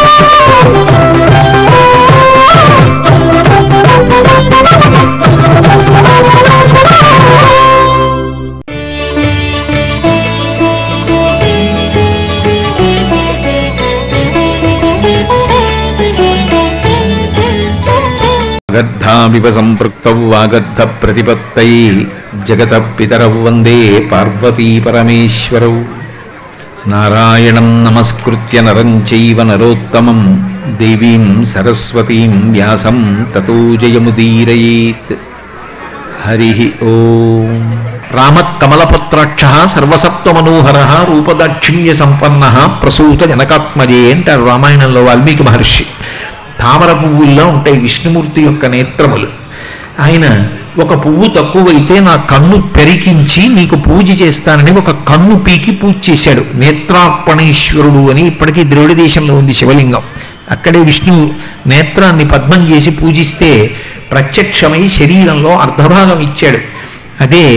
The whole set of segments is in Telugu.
వాగర్ధావివ సంపృక్తౌ వాగర్ధ ప్రతిపత్తై జగత పితరౌ వందే పార్వతీ పరమేశ్వరౌ నారాయణం నమస్కృత్య నరం చైవ నరోత్తమం దేవీం సరస్వతీం వ్యాసం తతో జయముదీరయేత్ హరి ఓం రామ కమలపత్రాక్ష సర్వసత్వమనోహర రూపదాక్షిణ్య సంపన్న ప్రసూత జనకాత్మజే అంటారు రామాయణంలో వాల్మీకి మహర్షి తామర పువ్వుల్లో ఉంటాయి విష్ణుమూర్తి యొక్క నేత్రములు ఆయన ఒక పువ్వు తక్కువైతే నా కన్ను పెరికించి నీకు పూజ చేస్తానని ఒక కన్ను పీకి పూజ చేశాడు నేత్రార్పణేశ్వరుడు అని ఇప్పటికీ ద్రవిడ దేశంలో ఉంది శివలింగం అక్కడే విష్ణు నేత్రాన్ని పద్మం చేసి పూజిస్తే ప్రత్యక్షమై శరీరంలో అర్ధభాగం ఇచ్చాడు అదే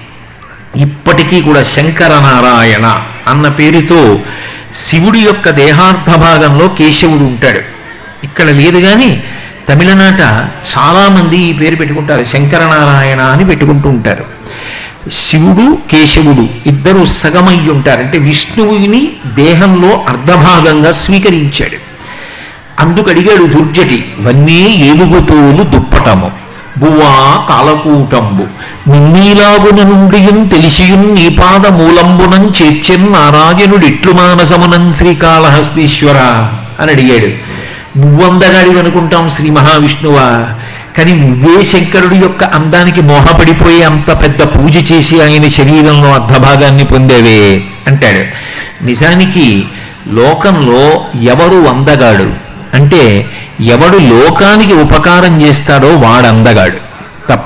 ఇప్పటికీ కూడా శంకరనారాయణ అన్న పేరుతో శివుడి యొక్క దేహార్థ భాగంలో కేశవుడు ఉంటాడు ఇక్కడ లేదు కానీ తమిళనాట చాలామంది ఈ పేరు పెట్టుకుంటారు శంకరనారాయణ అని పెట్టుకుంటూ ఉంటారు శివుడు కేశవుడు ఇద్దరు సగమయ్యి ఉంటారు అంటే విష్ణువుని దేహంలో అర్ధభాగంగా స్వీకరించాడు అందుకు అడిగాడు దుర్జటి వన్నీ ఏలుగుతోలు దుప్పటము బువ్వా కాలకూటంబు నిన్నీలాగున నుండియుం తెలిసియుం నీ పాద మూలంబునం చేర్చెన్ నారాయణుడిట్లు మానసమునం శ్రీకాళహస్తీశ్వర అని అడిగాడు నువ్వందగాడి అనుకుంటాం శ్రీ మహావిష్ణువా కానీ నువ్వే శంకరుడి యొక్క అందానికి మోహపడిపోయి అంత పెద్ద పూజ చేసి ఆయన శరీరంలో అర్ధభాగాన్ని పొందేవే అంటాడు నిజానికి లోకంలో ఎవరు అందగాడు అంటే ఎవడు లోకానికి ఉపకారం చేస్తాడో వాడు అందగాడు తప్ప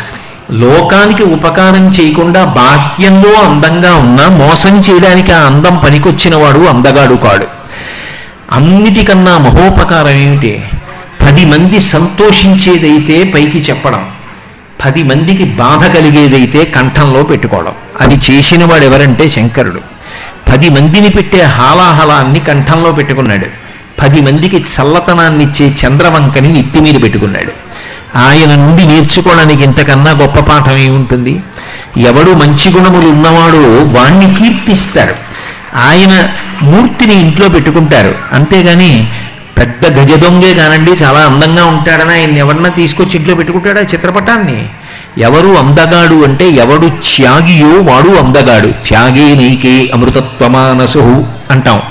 లోకానికి ఉపకారం చేయకుండా బాహ్యంలో అందంగా ఉన్నా మోసం చేయడానికి ఆ అందం పనికొచ్చిన వాడు అందగాడు కాడు అన్నిటికన్నా మహోపకారం ఏమిటి పది మంది సంతోషించేదైతే పైకి చెప్పడం పది మందికి బాధ కలిగేదైతే కంఠంలో పెట్టుకోవడం అది చేసిన వాడు ఎవరంటే శంకరుడు పది మందిని పెట్టే హాలాహలాన్ని కంఠంలో పెట్టుకున్నాడు పది మందికి చల్లతనాన్ని ఇచ్చే చంద్రవంకని నెత్తి మీద పెట్టుకున్నాడు ఆయన నుండి నేర్చుకోవడానికి ఇంతకన్నా గొప్ప పాఠం ఏముంటుంది ఎవడు మంచి గుణములు ఉన్నవాడో వాణ్ణి కీర్తిస్తాడు ఆయన మూర్తిని ఇంట్లో పెట్టుకుంటారు అంతేగాని పెద్ద గజ దొంగే కానండి చాలా అందంగా ఉంటాడని ఆయన ఎవరన్నా తీసుకొచ్చి ఇంట్లో పెట్టుకుంటాడా చిత్రపటాన్ని ఎవరు అందగాడు అంటే ఎవడు త్యాగియో వాడు అందగాడు త్యాగే నీకే అమృతత్వమానసు అంటాం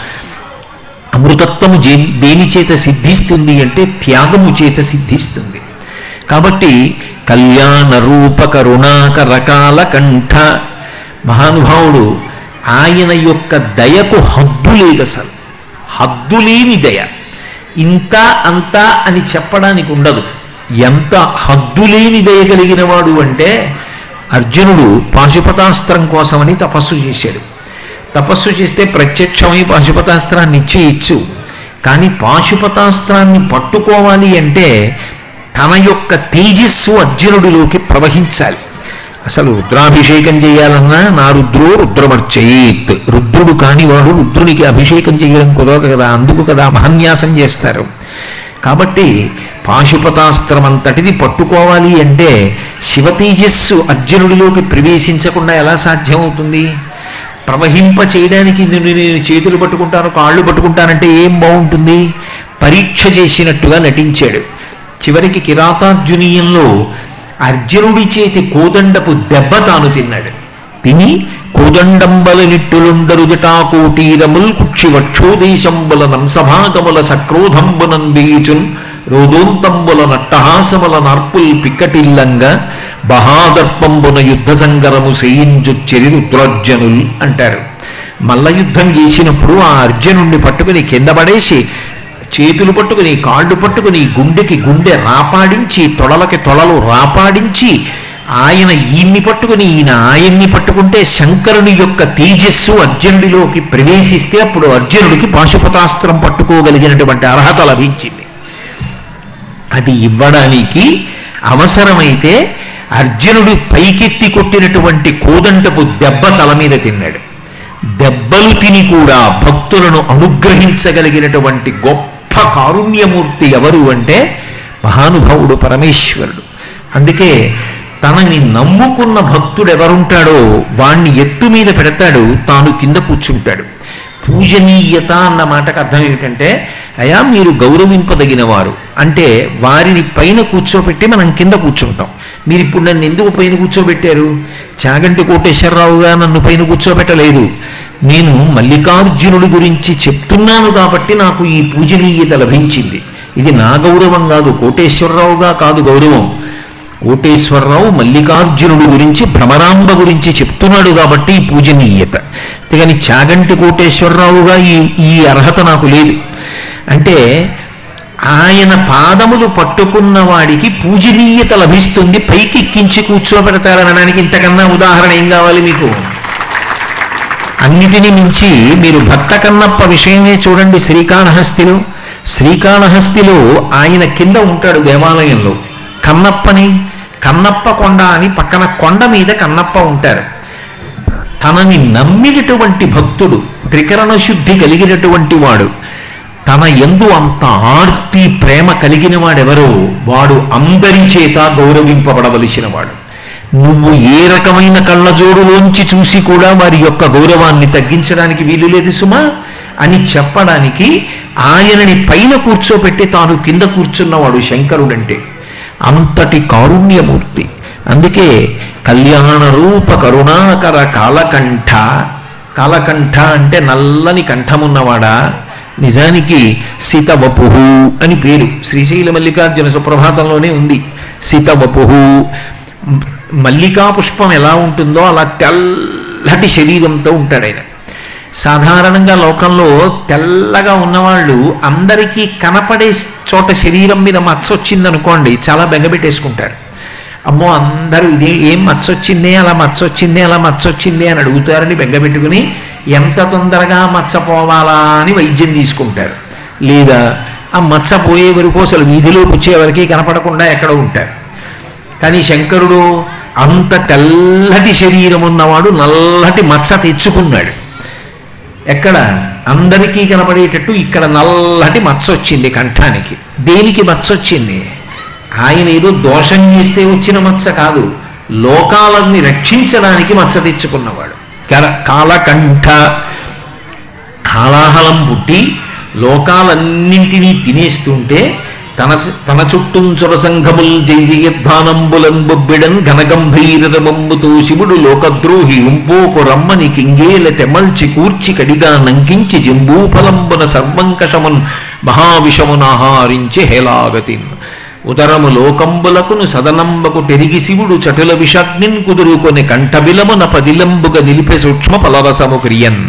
అమృతత్వము జే దేని చేత సిద్ధిస్తుంది అంటే త్యాగము చేత సిద్ధిస్తుంది కాబట్టి కళ్యాణ రూప కరుణాకరకాల కంఠ మహానుభావుడు ఆయన యొక్క దయకు హద్దు లేదు అసలు హద్దు లేని దయ ఇంత అంత అని చెప్పడానికి ఉండదు ఎంత హద్దు లేని దయ కలిగిన వాడు అంటే అర్జునుడు పాశుపతాస్త్రం కోసమని తపస్సు చేశాడు తపస్సు చేస్తే ప్రత్యక్షమై పాశుపతాస్త్రాన్ని ఇచ్చేయచ్చు కానీ పాశుపతాస్త్రాన్ని పట్టుకోవాలి అంటే తన యొక్క తేజస్సు అర్జునుడిలోకి ప్రవహించాలి అసలు రుద్రాభిషేకం చేయాలన్నా నా రుద్రో రుద్రమర్చయిత్ రుద్రుడు కానివాడు రుద్రునికి అభిషేకం చేయడం కుదరదు కదా అందుకు కదా మహన్యాసం చేస్తారు కాబట్టి పాశుపతాస్త్రం అంతటిది పట్టుకోవాలి అంటే శివతేజస్సు అర్జునుడిలోకి ప్రవేశించకుండా ఎలా సాధ్యమవుతుంది ప్రవహింప చేయడానికి నేను నేను చేతులు పట్టుకుంటాను కాళ్ళు పట్టుకుంటానంటే ఏం బాగుంటుంది పరీక్ష చేసినట్టుగా నటించాడు చివరికి కిరాతార్జునీయంలో అర్జునుడి చేతి కోదండపు దెబ్బ తాను తిన్నాడు తిని కోదండంబల నిట్టులుండరు జటాకోటీరముల్ కుక్షి వక్షోదేశంబుల నంసభాగముల సక్రోధంబునం బీచున్ రోదోంతంబుల నట్టహాసముల నార్పుల్ పిక్కటిల్లంగా బహాదర్పంబున యుద్ధ సంగరము చేయించుచ్చిరి రుద్రార్జనుల్ అంటారు మల్ల యుద్ధం చేసినప్పుడు ఆ అర్జునుణ్ణి పట్టుకుని కింద పడేసి చేతులు పట్టుకుని కాళ్ళు పట్టుకుని గుండెకి గుండె రాపాడించి తొడలకి తొడలు రాపాడించి ఆయన ఈయన్ని పట్టుకుని ఈయన ఆయన్ని పట్టుకుంటే శంకరుని యొక్క తేజస్సు అర్జునుడిలోకి ప్రవేశిస్తే అప్పుడు అర్జునుడికి పాశుపతాస్త్రం పట్టుకోగలిగినటువంటి అర్హత లభించింది అది ఇవ్వడానికి అవసరమైతే అర్జునుడు పైకెత్తి కొట్టినటువంటి కోదంటపు దెబ్బ తల మీద తిన్నాడు దెబ్బలు తిని కూడా భక్తులను అనుగ్రహించగలిగినటువంటి గొప్ప కారుణ్యమూర్తి ఎవరు అంటే మహానుభావుడు పరమేశ్వరుడు అందుకే తనని నమ్ముకున్న భక్తుడు ఎవరుంటాడో వాణ్ణి ఎత్తు మీద పెడతాడు తాను కింద కూర్చుంటాడు పూజనీయత అన్న మాటకు అర్థం ఏమిటంటే అయా మీరు గౌరవింపదగిన వారు అంటే వారిని పైన కూర్చోబెట్టి మనం కింద కూర్చుంటాం మీరు ఇప్పుడు నన్ను ఎందుకు పైన కూర్చోబెట్టారు చాగంటి కోటేశ్వరరావుగా నన్ను పైన కూర్చోబెట్టలేదు నేను మల్లికార్జునుడి గురించి చెప్తున్నాను కాబట్టి నాకు ఈ పూజనీయత లభించింది ఇది నా గౌరవం కాదు కోటేశ్వరరావుగా కాదు గౌరవం కోటేశ్వరరావు మల్లికార్జునుడి గురించి భ్రమరాంబ గురించి చెప్తున్నాడు కాబట్టి ఈ పూజనీయత అంతేగాని చాగంటి కోటేశ్వరరావుగా ఈ ఈ అర్హత నాకు లేదు అంటే ఆయన పాదములు పట్టుకున్న వాడికి పూజనీయత లభిస్తుంది పైకి ఎక్కించి కూర్చోబెడతారనడానికి ఇంతకన్నా ఉదాహరణ ఏం కావాలి మీకు అన్నిటిని మించి మీరు భక్త కన్నప్ప విషయమే చూడండి శ్రీకాళహస్తిలో శ్రీకాళహస్తిలో ఆయన కింద ఉంటాడు దేవాలయంలో కన్నప్పని కన్నప్ప కొండ అని పక్కన కొండ మీద కన్నప్ప ఉంటారు తనని నమ్మినటువంటి భక్తుడు త్రికరణ శుద్ధి కలిగినటువంటి వాడు తన ఎందు అంత ఆర్తి ప్రేమ కలిగిన వాడెవరో వాడు అందరి చేత గౌరవింపబడవలసిన వాడు నువ్వు ఏ రకమైన కళ్ళజోడులోంచి చూసి కూడా వారి యొక్క గౌరవాన్ని తగ్గించడానికి వీలు లేదు సుమా అని చెప్పడానికి ఆయనని పైన కూర్చోపెట్టి తాను కింద కూర్చున్నవాడు శంకరుడంటే అంతటి కారుణ్యమూర్తి అందుకే కళ్యాణ రూప కరుణాకర కాలకంఠ కాలకంఠ అంటే నల్లని కంఠమున్నవాడా నిజానికి సీతవపుహు అని పేరు శ్రీశైల మల్లికార్జున సుప్రభాతంలోనే ఉంది సీతవపుహు మల్లికా పుష్పం ఎలా ఉంటుందో అలా తెల్లటి శరీరంతో ఉంటాడు ఆయన సాధారణంగా లోకంలో తెల్లగా ఉన్నవాళ్ళు అందరికీ కనపడే చోట శరీరం మీద మచ్చ వచ్చిందనుకోండి చాలా బెంగపెట్టేసుకుంటారు అమ్మో అందరూ ఇదే ఏం మచ్చ వచ్చిందే అలా మచ్చ వచ్చిందే అలా మచ్చ వచ్చిందే అని అడుగుతారని బెంగపెట్టుకుని ఎంత తొందరగా మచ్చ పోవాలా అని వైద్యం తీసుకుంటారు లేదా ఆ మచ్చ పోయే వరకు అసలు వీధిలోకి వచ్చే వరకు కనపడకుండా ఎక్కడ ఉంటారు కానీ శంకరుడు అంత తెల్లటి శరీరం ఉన్నవాడు నల్లటి మచ్చ తెచ్చుకున్నాడు ఎక్కడ అందరికీ కనపడేటట్టు ఇక్కడ నల్లటి మచ్చ వచ్చింది కంఠానికి దేనికి మచ్చ వచ్చింది ఆయన ఏదో దోషం చేస్తే వచ్చిన మచ్చ కాదు లోకాలన్నీ రక్షించడానికి మచ్చ తెచ్చుకున్నవాడు కర- కాలకంఠ హాలాహలం పుట్టి లోకాలన్నింటినీ తినేస్తుంటే తన తన చుట్టూ సురసంఘముల్ జయజయధ్వానంబులన్ బొబ్బిడన్ ఘనగంభీరమంబుతో శివుడు లోకద్రోహి ఉంపోకు రమ్మని కింగేల తెమల్చి కూర్చి కడిగా నంకించి జంబూఫలంబున సర్వంకషమున్ మహావిషమునాహారించి హేలాగతిన్ ఉదరము లోకంబులకును సదనంబకు పెరిగి శివుడు చటుల విషాగ్నిన్ కుదురుకొని కంఠబిలమున పదిలంబుగా నిలిపే సూక్ష్మ ఫలరసము క్రియన్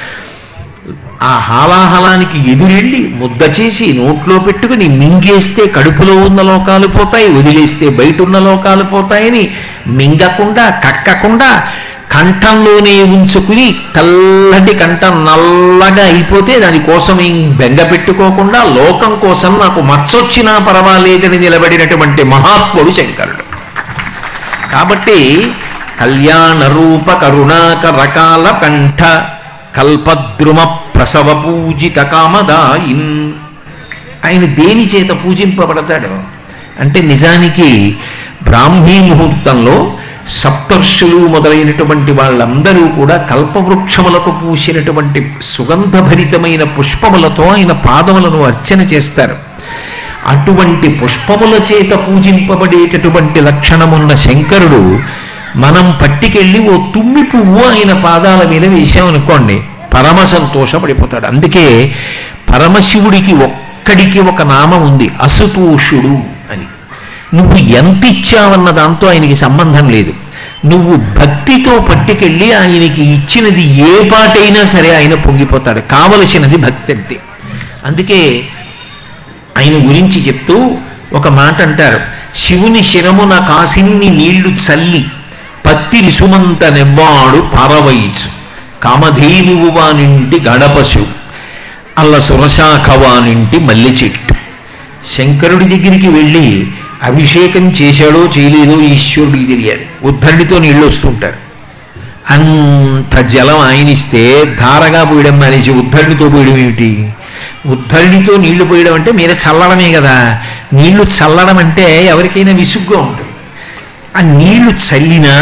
ఆ హాలాహలానికి ఎదురెళ్ళి ముద్ద చేసి నోట్లో పెట్టుకుని మింగేస్తే కడుపులో ఉన్న లోకాలు పోతాయి వదిలేస్తే బయట ఉన్న లోకాలు పోతాయని మింగకుండా కక్కకుండా కంఠంలోనే ఉంచుకుని తెల్లటి కంఠం నల్లగా అయిపోతే దానికోసం ఏం బెంగ పెట్టుకోకుండా లోకం కోసం నాకు మచ్చొచ్చినా పర్వాలేదని నిలబడినటువంటి మహాత్ముడు శంకరుడు కాబట్టి కళ్యాణ రూప కరుణాక రకాల కంఠ కల్పద్రుమ ప్రసవ పూజిత కామదాయిన్ ఆయన దేని చేత పూజింపబడతాడు అంటే నిజానికి బ్రాహ్మీ ముహూర్తంలో సప్తర్షులు మొదలైనటువంటి వాళ్ళందరూ కూడా కల్పవృక్షములకు పూసినటువంటి సుగంధభరితమైన పుష్పములతో ఆయన పాదములను అర్చన చేస్తారు అటువంటి పుష్పముల చేత పూజింపబడేటటువంటి లక్షణమున్న శంకరుడు మనం పట్టికెళ్ళి ఓ తుమ్మి పువ్వు ఆయన పాదాల మీద వేసామనుకోండి పరమ సంతోషపడిపోతాడు అందుకే పరమశివుడికి ఒక్కడికి ఒక నామం ఉంది అసుతోషుడు అని నువ్వు ఎంత ఇచ్చావన్న దాంతో ఆయనకి సంబంధం లేదు నువ్వు భక్తితో పట్టుకెళ్ళి ఆయనకి ఇచ్చినది ఏ పాటైనా సరే ఆయన పొంగిపోతాడు కావలసినది భక్తి అంతే అందుకే ఆయన గురించి చెప్తూ ఒక మాట అంటారు శివుని శిరమున కాసిన్ని నీళ్లు చల్లి పత్తి రిసుమంత నెవ్వాడు పారవయిచు కామధేనువు వానింటి గడపశు అల్ల సురశాఖ వానింటి మల్లె చెట్టు శంకరుడి దగ్గరికి వెళ్ళి అభిషేకం చేశాడో చేయలేదో ఈశ్వరుడికి తెలియాలి ఉద్ధరణితో నీళ్ళు వస్తుంటారు అంత జలం ఆయనిస్తే ధారగా పోయడం మానేసి ఉద్ధరణితో పోయడం ఏమిటి ఉద్ధరిణితో నీళ్లు పోయడం అంటే మీద చల్లడమే కదా నీళ్లు చల్లడం అంటే ఎవరికైనా విసుగ్గా ఉంటుంది ఆ నీళ్లు చల్లినా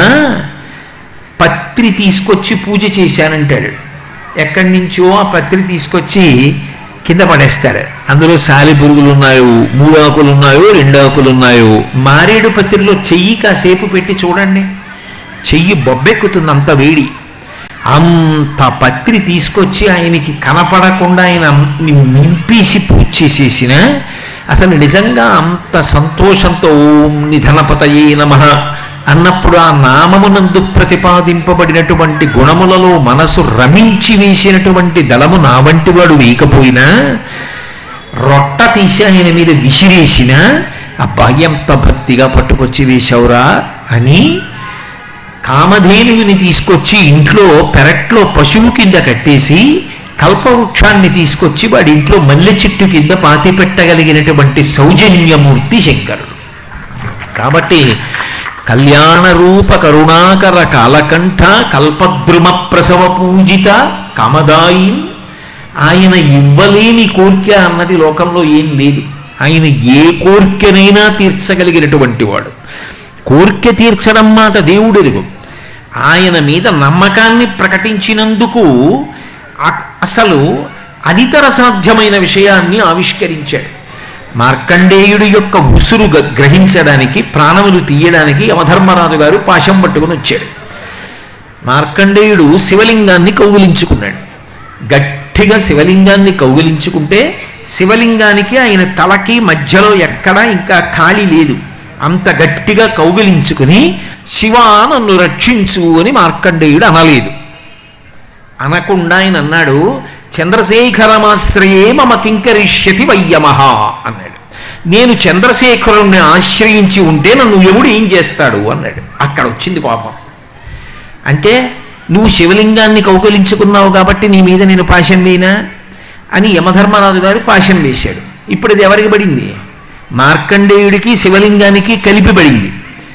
పత్రి తీసుకొచ్చి పూజ చేశానంటాడు ఎక్కడి నుంచో ఆ పత్రి తీసుకొచ్చి కింద పడేస్తాడు అందులో సాలి పురుగులు ఉన్నాయో మూడు ఆకులు ఉన్నాయో రెండు ఆకులు ఉన్నాయో మారేడు పత్రిలో చెయ్యి కాసేపు పెట్టి చూడండి చెయ్యి బొబ్బెక్కుతుంది అంత వేడి అంత పత్రి తీసుకొచ్చి ఆయనకి కనపడకుండా ఆయన నింపేసి పూజ చేసేసిన అసలు నిజంగా అంత సంతోషంతో ఓం నిధనపతయే నమ అన్నప్పుడు ఆ నామమునందు ప్రతిపాదింపబడినటువంటి గుణములలో మనసు రమించి వేసినటువంటి దళము నా వంటి వాడు వేయకపోయినా రొట్ట తీసి ఆయన మీద విసిరేసిన అబ్బా ఎంత భక్తిగా పట్టుకొచ్చి వేశావురా అని కామధేనువుని తీసుకొచ్చి ఇంట్లో పెరట్లో పశువు కింద కట్టేసి కల్పవృక్షాన్ని తీసుకొచ్చి వాడి ఇంట్లో మల్లె చెట్టు కింద పాతి పెట్టగలిగినటువంటి సౌజన్యమూర్తి శంకరుడు కాబట్టి కళ్యాణ రూప కరుణాకర కాలకంఠ కల్పద్రుమ ప్రసవ పూజిత కామదాయి ఆయన ఇవ్వలేని కోరిక అన్నది లోకంలో ఏం లేదు ఆయన ఏ కోరికనైనా తీర్చగలిగినటువంటి వాడు కోరిక తీర్చడం మాట దేవుడెరుగు ఆయన మీద నమ్మకాన్ని ప్రకటించినందుకు అ- అసలు అనితర సాధ్యమైన విషయాన్ని ఆవిష్కరించాడు మార్కండేయుడి యొక్క ఉసురు గ- గ్రహించడానికి ప్రాణములు తీయడానికి యమధర్మరాజు గారు పాశం పట్టుకుని వచ్చాడు మార్కండేయుడు శివలింగాన్ని కౌగిలించుకున్నాడు గట్టిగా శివలింగాన్ని కౌగిలించుకుంటే శివలింగానికి ఆయన తలకి మధ్యలో ఎక్కడా ఇంకా ఖాళీ లేదు అంత గట్టిగా కౌగిలించుకుని శివా నన్ను రక్షించు అని మార్కండేయుడు అనలేదు అనకుండా ఆయన అన్నాడు చంద్రశేఖరమాశ్రయే మమ కింకరిష్యతి వయ్యమహ అన్నాడు నేను చంద్రశేఖరుణ్ణి ఆశ్రయించి ఉంటే నన్ను ఎవడు ఏం చేస్తాడు అన్నాడు అక్కడ వచ్చింది పాపం అంటే నువ్వు శివలింగాన్ని కౌకలించుకున్నావు కాబట్టి నీ మీద నేను పాశం వేయినా అని యమధర్మరాజు గారు పాశం వేశాడు ఇప్పుడు ఇది ఎవరికి పడింది మార్కండేయుడికి శివలింగానికి కలిపి పడింది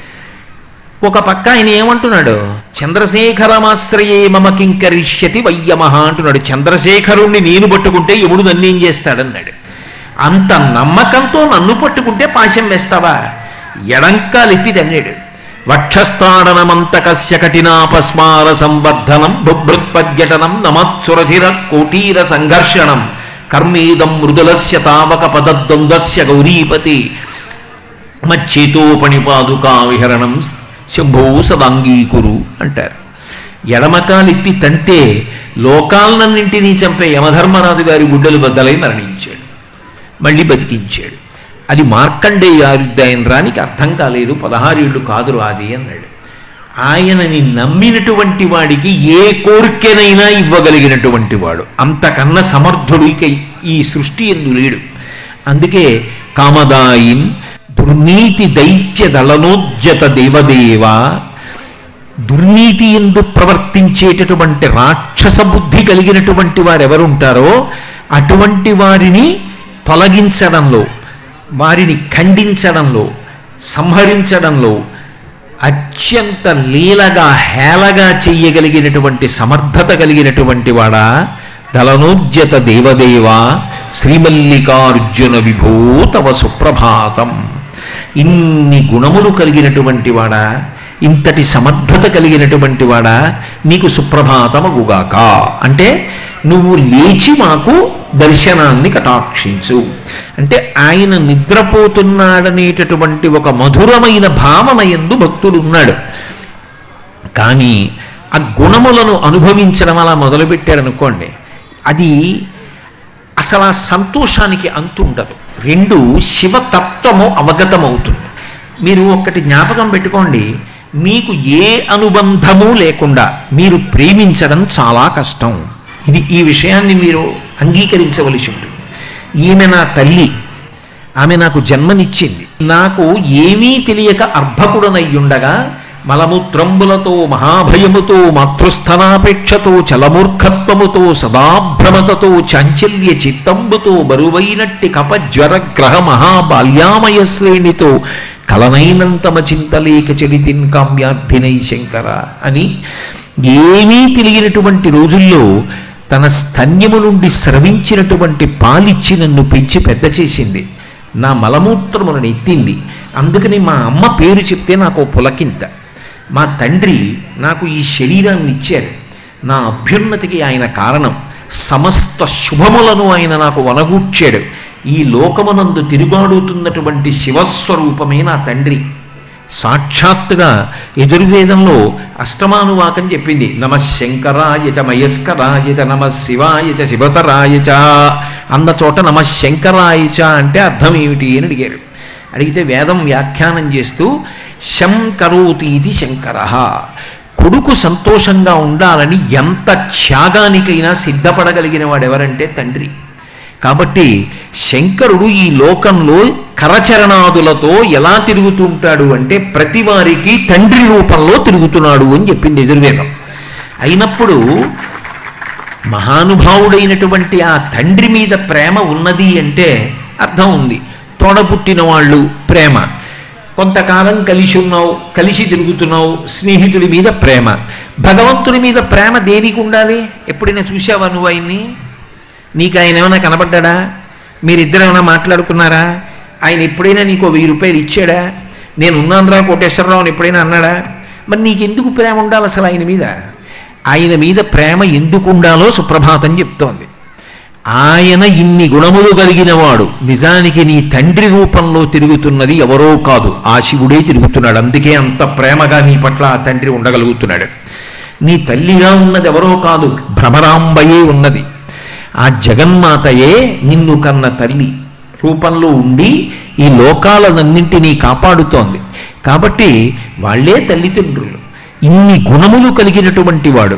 ఒక పక్క ఆయన ఏమంటున్నాడు చంద్రశేఖరమాశ్రయే మమ కింకరిష్యతి వయ్యమహ అంటున్నాడు చంద్రశేఖరుణ్ణి నేను పట్టుకుంటే యముడు నన్ను ఏం చేస్తాడన్నాడు అంత నమ్మకంతో నన్ను పట్టుకుంటే పాశం వేస్తావా ఎడంకాలెత్తి తన్నాడు వక్షస్థాడనమంతకస్య కఠినాపస్మార సంవర్ధనం బుభృత్పర్యటనం నమత్సురధిర కోటీర సంఘర్షణం కర్మేదం మృదులస్య తావక పదద్వంద్వస్య గౌరీపతి మచ్చేతోపణిపాదుకా విహరణం శంభో సదాంగీకురు అంటారు ఎడమకాలెత్తి తంటే లోకాలన్నింటినీ చంపే యమధర్మరాజు గారి గుడ్డలు బద్దలై మరణించాడు మళ్ళీ బతికించాడు అది మార్కండేయారుద్దాయన రానికి అర్థం కాలేదు పదహారేళ్ళు కాదురు అది అన్నాడు ఆయనని నమ్మినటువంటి వాడికి ఏ కోరికనైనా ఇవ్వగలిగినటువంటి వాడు అంతకన్నా సమర్థుడు ఇక ఈ సృష్టి ఎందు లేడు అందుకే కామదాయిన్ దుర్నీతి దైత్య దళనోద్యత దేవదేవ దుర్నీతి ఎందు ప్రవర్తించేటటువంటి రాక్షస బుద్ధి కలిగినటువంటి వారు ఎవరుంటారో అటువంటి వారిని తొలగించడంలో వారిని ఖండించడంలో సంహరించడంలో అత్యంత లీలగా హేళగా చెయ్యగలిగినటువంటి సమర్థత కలిగినటువంటి వాడా దళనోద్యత దేవదేవ శ్రీమల్లికార్జున విభూ తవ సుప్రభాతం ఇన్ని గుణములు కలిగినటువంటి వాడా ఇంతటి సమర్థత కలిగినటువంటి వాడా నీకు సుప్రభాతమగుగాక అంటే నువ్వు లేచి మాకు దర్శనాన్ని కటాక్షించు అంటే ఆయన నిద్రపోతున్నాడనేటటువంటి ఒక మధురమైన భావన ఎందు భక్తుడు ఉన్నాడు కానీ ఆ గుణములను అనుభవించడం అలా మొదలుపెట్టాడు అనుకోండి అది అసలు ఆ సంతోషానికి అంతు ఉండదు రెండు శివతత్వము అవగతమవుతుంది మీరు ఒక్కటి జ్ఞాపకం పెట్టుకోండి మీకు ఏ అనుబంధము లేకుండా మీరు ప్రేమించడం చాలా కష్టం ఇది ఈ విషయాన్ని మీరు అంగీకరించవలసి ఉంటుంది ఈమె నా తల్లి ఆమె నాకు జన్మనిచ్చింది నాకు ఏమీ తెలియక అర్భకుడనయ్యుండగా మలమూత్రంబులతో మహాభయముతో మాతృస్థనాపేక్షతో చలమూర్ఖత్వముతో సదాభ్రమతతో చాంచల్య చిత్తంబుతో బరువైనట్టి కపజ్వర గ్రహ మహాబాల్యామయ శ్రేణితో కలనైనంతమ చింతలేక చెడితిన్ కామ్యార్థినై శంకర అని ఏమీ తెలియనటువంటి రోజుల్లో తన స్తన్యము నుండి స్రవించినటువంటి పాలిచ్చి నన్ను పెంచి పెద్ద చేసింది నా మలమూత్రములను ఎత్తింది అందుకని మా అమ్మ పేరు చెప్తే నాకు ఓ పులకింత మా తండ్రి నాకు ఈ శరీరాన్ని ఇచ్చారు నా అభ్యున్నతికి ఆయన కారణం సమస్త శుభములను ఆయన నాకు వనగూర్చాడు ఈ లోకమునందు తిరుగాడుతున్నటువంటి శివస్వరూపమే నా తండ్రి సాక్షాత్తుగా ఎదుర్వేదంలో అష్టమానువాకం చెప్పింది నమ శంకరాయ చ మయస్కరాయ చ నమ శివాయ చ శివతరాయ చ అన్న చోట నమ శంకరాయ చ అంటే అర్థం ఏమిటి అని అడిగారు అడిగితే వేదం వ్యాఖ్యానం చేస్తూ శం కరోతి ఇది శంకర కొడుకు సంతోషంగా ఉండాలని ఎంత త్యాగానికైనా సిద్ధపడగలిగిన వాడెవరంటే తండ్రి కాబట్టి శంకరుడు ఈ లోకంలో కరచరణాదులతో ఎలా తిరుగుతుంటాడు అంటే ప్రతి వారికి తండ్రి రూపంలో తిరుగుతున్నాడు అని చెప్పింది యజుర్వేదం అయినప్పుడు మహానుభావుడైనటువంటి ఆ తండ్రి మీద ప్రేమ ఉన్నది అంటే అర్థం ఉంది తోడపుట్టిన వాళ్ళు ప్రేమ కొంతకాలం కలిసి ఉన్నావు కలిసి తిరుగుతున్నావు స్నేహితుడి మీద ప్రేమ భగవంతుడి మీద ప్రేమ దేనికి ఉండాలి ఎప్పుడైనా చూసావా నువ్వు ఆయన్ని నీకు ఆయన ఏమైనా కనపడ్డా మీరిద్దరు ఏమైనా మాట్లాడుకున్నారా ఆయన ఎప్పుడైనా నీకు వెయ్యి రూపాయలు ఇచ్చాడా నేను ఉన్నానురా కోటేశ్వరరావు అని ఎప్పుడైనా అన్నాడా మరి నీకెందుకు ప్రేమ ఉండాలి అసలు ఆయన మీద ఆయన మీద ప్రేమ ఎందుకు ఉండాలో సుప్రభాతం చెప్తోంది ఆయన ఇన్ని గుణములు కలిగిన వాడు నిజానికి నీ తండ్రి రూపంలో తిరుగుతున్నది ఎవరో కాదు ఆ శివుడే తిరుగుతున్నాడు అందుకే అంత ప్రేమగా నీ పట్ల ఆ తండ్రి ఉండగలుగుతున్నాడు నీ తల్లిగా ఉన్నది ఎవరో కాదు భ్రమరాంబయే ఉన్నది ఆ జగన్మాతయే నిన్ను కన్న తల్లి రూపంలో ఉండి ఈ లోకాలన్నింటినీ కాపాడుతోంది కాబట్టి వాళ్ళే తల్లిదండ్రులు ఇన్ని గుణములు కలిగినటువంటి వాడు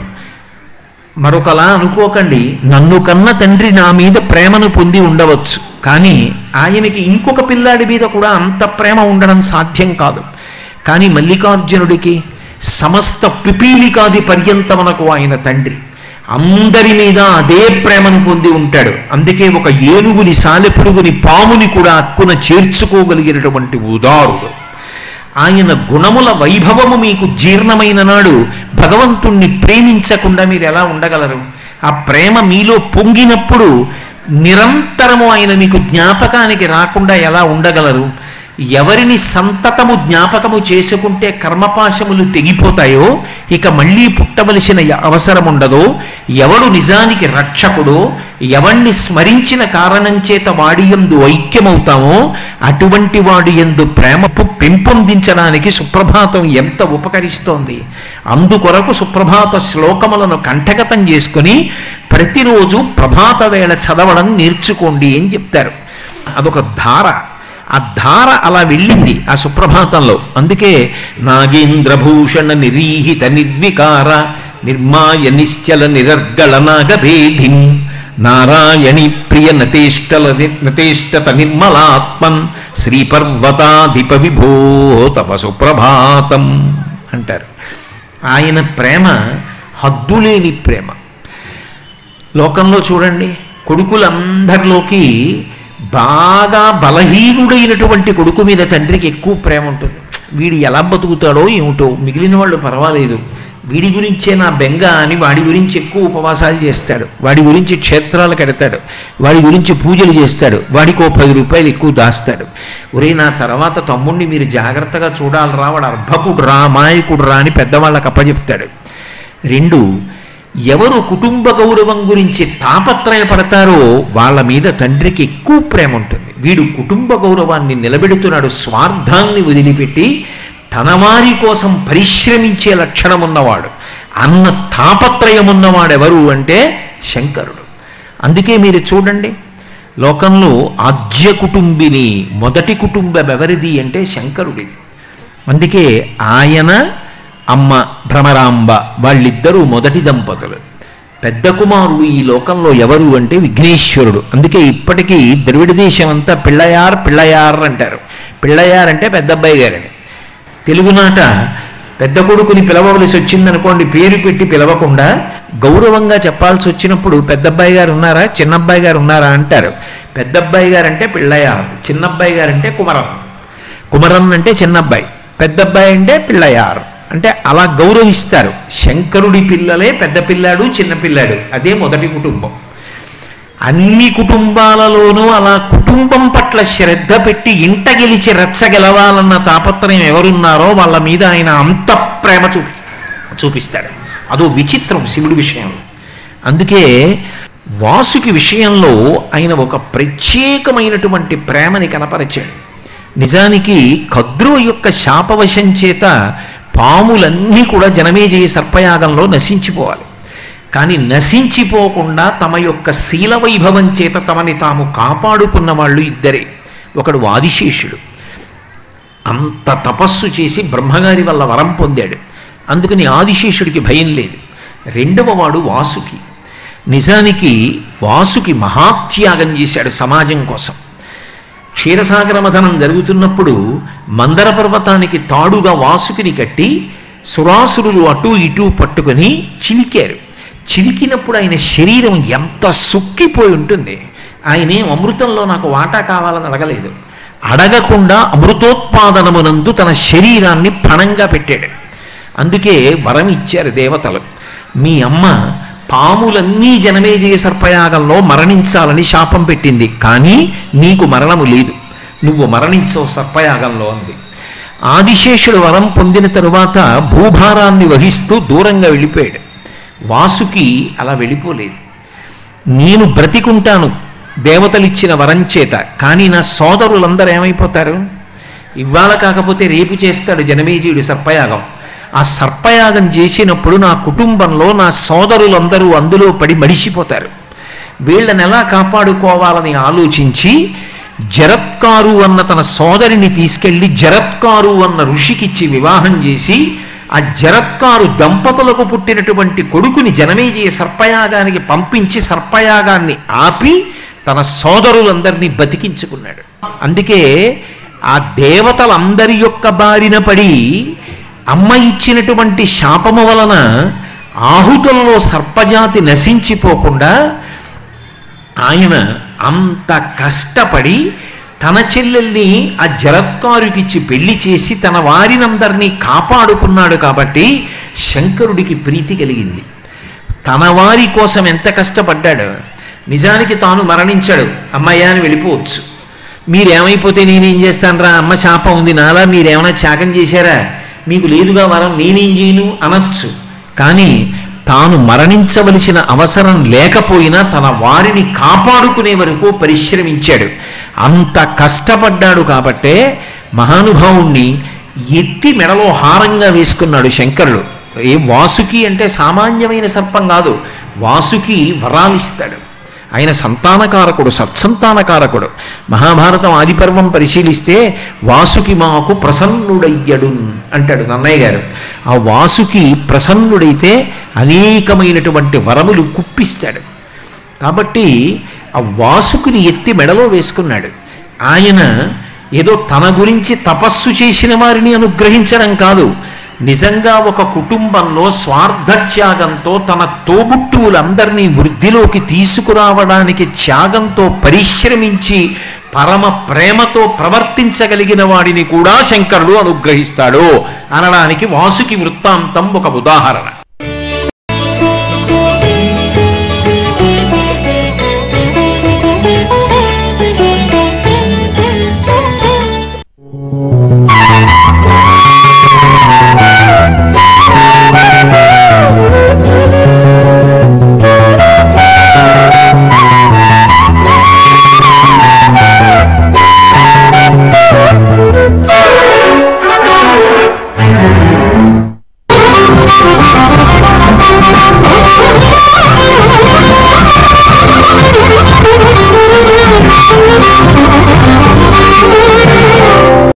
మరొకలా అనుకోకండి నన్ను కన్న తండ్రి నా మీద ప్రేమను పొంది ఉండవచ్చు కానీ ఆయనకి ఇంకొక పిల్లాడి మీద కూడా అంత ప్రేమ ఉండడం సాధ్యం కాదు కానీ మల్లికార్జునుడికి సమస్త పిపీలికాది పర్యంతమునకు ఆయన తండ్రి అందరి మీద అదే ప్రేమను పొంది ఉంటాడు అందుకే ఒక ఏనుగుని సాలెపురుగుని పాముని కూడా అక్కున చేర్చుకోగలిగినటువంటి ఉదారుడు ఆయన గుణముల వైభవము మీకు జీర్ణమైన నాడు భగవంతుణ్ణి ప్రేమించకుండా మీరు ఎలా ఉండగలరు ఆ ప్రేమ మీలో పొంగినప్పుడు నిరంతరము ఆయన మీకు జ్ఞాపకానికి రాకుండా ఎలా ఉండగలరు ఎవరిని సంతతము జ్ఞాపకము చేసుకుంటే కర్మపాశములు తెగిపోతాయో ఇక మళ్ళీ పుట్టవలసిన అవసరం ఉండదో ఎవడు నిజానికి రక్షకుడో ఎవణ్ణి స్మరించిన కారణం చేత వాడి ఎందు ఐక్యమవుతామో అటువంటి వాడి ఎందు ప్రేమ పెంపొందించడానికి సుప్రభాతం ఎంత ఉపకరిస్తోంది అందుకొరకు సుప్రభాత శ్లోకములను కంఠగతం చేసుకుని ప్రతిరోజు ప్రభాత వేళ చదవడం నేర్చుకోండి అని చెప్తారు అదొక ధార ఆ ధార అలా వెళ్ళింది ఆ సుప్రభాతంలో అందుకే నాగేంద్రభూషణ నిరీహిత నిర్వికార నిర్మాయ నిశ్చల నిరర్గళ నాగభేధిం నారాయణి ప్రియ నతేష్టల నతేష్టత నిర్మలాత్మన్ శ్రీపర్వతాధిప విభో తవ సుప్రభాతం అంటారు ఆయన ప్రేమ హద్దులేని ప్రేమ లోకంలో చూడండి కొడుకులందరిలోకి బాగా బలహీనుడైనటువంటి కొడుకు మీద తండ్రికి ఎక్కువ ప్రేమ ఉంటుంది వీడు ఎలా బతుకుతాడో ఏమిటో మిగిలిన వాళ్ళు పర్వాలేదు వీడి గురించే నా బెంగ అని వాడి గురించి ఎక్కువ ఉపవాసాలు చేస్తాడు వాడి గురించి క్షేత్రాలు కడతాడు వాడి గురించి పూజలు చేస్తాడు వాడికి ఓ పది రూపాయలు ఎక్కువ దాస్తాడు ఒరే నా తర్వాత తమ్ముడిని మీరు జాగ్రత్తగా చూడాలరా వాడు అర్భకుడురా అమాయకుడురా అని పెద్దవాళ్ళకి అప్పచెప్తాడు రెండు ఎవరు కుటుంబ గౌరవం గురించి తాపత్రయపడతారో వాళ్ళ మీద తండ్రికి ఎక్కువ ప్రేమ ఉంటుంది వీడు కుటుంబ గౌరవాన్ని నిలబెడుతున్నాడు స్వార్థాన్ని వదిలిపెట్టి తన వారి కోసం పరిశ్రమించే లక్షణం ఉన్నవాడు అన్న తాపత్రయం ఉన్నవాడు ఎవరు అంటే శంకరుడు అందుకే మీరు చూడండి లోకంలో ఆద్య కుటుంబిని మొదటి కుటుంబం ఎవరిది అంటే శంకరుడిది అందుకే ఆయన అమ్మ భ్రమరాంబ వాళ్ళిద్దరూ మొదటి దంపతులు పెద్ద కుమారుడు ఈ లోకంలో ఎవరు అంటే విఘ్నేశ్వరుడు అందుకే ఇప్పటికీ ద్రవిడ దేశం అంతా పిళ్ళయార్ పిళ్ళయార్ అంటారు పిళ్ళయార్ అంటే పెద్దబ్బాయి గారని తెలుగునాట పెద్ద కొడుకుని పిలవవలసి వచ్చిందనుకోండి పేరు పెట్టి పిలవకుండా గౌరవంగా చెప్పాల్సి వచ్చినప్పుడు పెద్దబ్బాయి గారు ఉన్నారా చిన్నబ్బాయి గారు ఉన్నారా అంటారు పెద్దబ్బాయి గారు అంటే పిళ్ళయార్ చిన్నబ్బాయి గారు అంటే కుమరన్ కుమరన్ అంటే చిన్నబ్బాయి పెద్దబ్బాయి అంటే పిళ్ళయార్ అంటే అలా గౌరవిస్తారు శంకరుడి పిల్లలే పెద్ద పిల్లాడు చిన్న పిల్లాడు అదే మొదటి కుటుంబం అన్ని కుటుంబాలలోనూ అలా కుటుంబం పట్ల శ్రద్ధ పెట్టి ఇంట గెలిచి రచ్చ గెలవాలన్న తాపత్రయం ఎవరున్నారో వాళ్ళ మీద ఆయన అంత ప్రేమ చూపి చూపిస్తాడు అదో విచిత్రం శివుడి విషయంలో అందుకే వాసుకి విషయంలో ఆయన ఒక ప్రత్యేకమైనటువంటి ప్రేమని కనపరిచాడు నిజానికి కద్రువ యొక్క శాపవశం చేత పాములన్నీ కూడా జనమేజయ సర్పయాగంలో నశించిపోవాలి కానీ నశించిపోకుండా తమ యొక్క శీల వైభవం చేత తమని తాము కాపాడుకున్న వాళ్ళు ఇద్దరే ఒకడు ఆదిశేషుడు అంత తపస్సు చేసి బ్రహ్మగారి వల్ల వరం పొందాడు అందుకని ఆదిశేషుడికి భయం లేదు రెండవ వాడు వాసుకి నిజానికి వాసుకి మహాత్యాగం చేశాడు సమాజం కోసం క్షీరసాగర మథనం జరుగుతున్నప్పుడు మందర పర్వతానికి తాడుగా వాసుకిని కట్టి సురాసురులు అటు ఇటు పట్టుకొని చిలికారు చిలికినప్పుడు ఆయన శరీరం ఎంత సుక్కిపోయి ఉంటుంది ఆయనేం అమృతంలో నాకు వాటా కావాలని అడగలేదు అడగకుండా అమృతోత్పాదనమునందు తన శరీరాన్ని పణంగా పెట్టాడు అందుకే వరం ఇచ్చారు దేవతలు మీ అమ్మ పాములన్నీ జనమేజయ సర్పయాగంలో మరణించాలని శాపం పెట్టింది కానీ నీకు మరణము లేదు నువ్వు మరణించవు సర్పయాగంలో అంది ఆదిశేషుడు వరం పొందిన తరువాత భూభారాన్ని వహిస్తూ దూరంగా వెళ్ళిపోయాడు వాసుకి అలా వెళ్ళిపోలేదు నేను బ్రతికుంటాను దేవతలిచ్చిన వరం చేత కానీ నా సోదరులందరూ ఏమైపోతారు ఇవాళ కాకపోతే రేపు చేస్తాడు జనమేజీయుడు సర్పయాగం ఆ సర్పయాగం చేసినప్పుడు నా కుటుంబంలో నా సోదరులందరూ అందులో పడి మడిసిపోతారు వీళ్ళని ఎలా కాపాడుకోవాలని ఆలోచించి జరత్కారు అన్న తన సోదరిని తీసుకెళ్లి జరత్కారు అన్న ఋషికిచ్చి వివాహం చేసి ఆ జరత్కారు దంపతులకు పుట్టినటువంటి కొడుకుని జనమేజయ సర్పయాగానికి పంపించి సర్పయాగాన్ని ఆపి తన సోదరులందరినీ బతికించుకున్నాడు అందుకే ఆ దేవతలందరి యొక్క బారిన పడి అమ్మ ఇచ్చినటువంటి శాపము వలన ఆహుతుల్లో సర్పజాతి నశించిపోకుండా ఆయన అంత కష్టపడి తన చెల్లెల్ని ఆ జరత్కారుకిచ్చి పెళ్లి చేసి తన వారినందరినీ కాపాడుకున్నాడు కాబట్టి శంకరుడికి ప్రీతి కలిగింది తన వారి కోసం ఎంత కష్టపడ్డాడు నిజానికి తాను మరణించాడు అమ్మయ్య అని వెళ్ళిపోవచ్చు మీరేమైపోతే నేనేం చేస్తానరా అమ్మ శాపం ఉంది నాలా మీరేమైనా త్యాగం చేశారా మీకు లేదుగా వరం నేనేం చేయను అనొచ్చు కానీ తాను మరణించవలసిన అవసరం లేకపోయినా తన వారిని కాపాడుకునే వరకు పరిశ్రమించాడు అంత కష్టపడ్డాడు కాబట్టే మహానుభావుణ్ణి ఎత్తి మెడలో హారంగా వేసుకున్నాడు శంకరుడు ఏ వాసుకి అంటే సామాన్యమైన సర్పం కాదు వాసుకి వరాలిస్తాడు ఆయన సంతానకారకుడు సత్సంతానకారకుడు మహాభారతం ఆదిపర్వం పరిశీలిస్తే వాసుకి మాకు ప్రసన్నుడయ్యడు అంటాడు నన్నయ్య గారు ఆ వాసుకి ప్రసన్నుడైతే అనేకమైనటువంటి వరములు కుప్పిస్తాడు కాబట్టి ఆ వాసుకుని ఎత్తి మెడలో వేసుకున్నాడు ఆయన ఏదో తన గురించి తపస్సు చేసిన వారిని అనుగ్రహించడం కాదు నిజంగా ఒక కుటుంబంలో స్వార్థత్యాగంతో తన తోబుట్టువులందరినీ వృద్ధిలోకి తీసుకురావడానికి త్యాగంతో పరిశ్రమించి పరమ ప్రేమతో ప్రవర్తించగలిగిన వాడిని కూడా శంకరుడు అనుగ్రహిస్తాడు అనడానికి వాసుకి వృత్తాంతం ఒక ఉదాహరణ